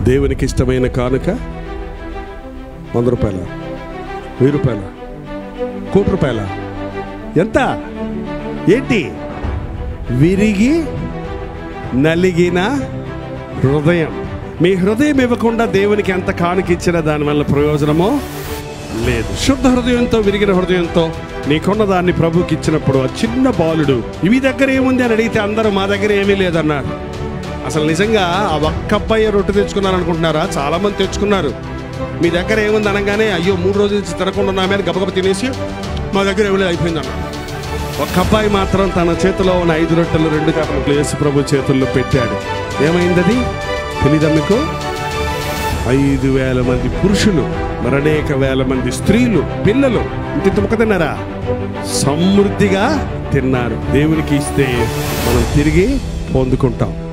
దేవునికి ఇష్టమైన కానుక వంద రూపాయల వెయ్యి రూపాయల కోటి రూపాయల ఎంత ఏంటి విరిగి నలిగిన హృదయం మీ హృదయం ఇవ్వకుండా దేవునికి ఎంత కానుక ఇచ్చినా దానివల్ల ప్రయోజనమో లేదు శుద్ధ హృదయంతో విరిగిన హృదయంతో నీకున్న దాన్ని ప్రభుకి ఇచ్చినప్పుడు ఆ చిన్న బాలుడు మీ దగ్గర ఏముంది అని అడిగితే అందరూ మా దగ్గర ఏమీ లేదన్నారు అసలు నిజంగా ఆ ఒక్క అబ్బాయి రొట్టె తెచ్చుకున్నారు అనుకుంటున్నారా చాలా మంది తెచ్చుకున్నారు మీ దగ్గర ఏముంది అనగానే అయ్యో మూడు రోజుల నుంచి తినకుండా ఉన్నామే అని గబగబ తినేసి మా దగ్గర ఏమీ లేదు అయిపోయింది అన్నారు ఒక్క అబ్బాయి మాత్రం తన చేతిలో ఉన్న ఐదు రొట్టెలు రెండు చేపలు యేసు ప్రభు చేతుల్లో పెట్టాడు ఏమైందది తెలీదా మీకు ఐదు వేల మంది పురుషులు మరి అనేక వేల మంది స్త్రీలు పిల్లలు ఇంత ముక్క తిన్నారా సమృద్ధిగా తిన్నారు దేవునికి ఇస్తే మనం తిరిగి పొందుకుంటాం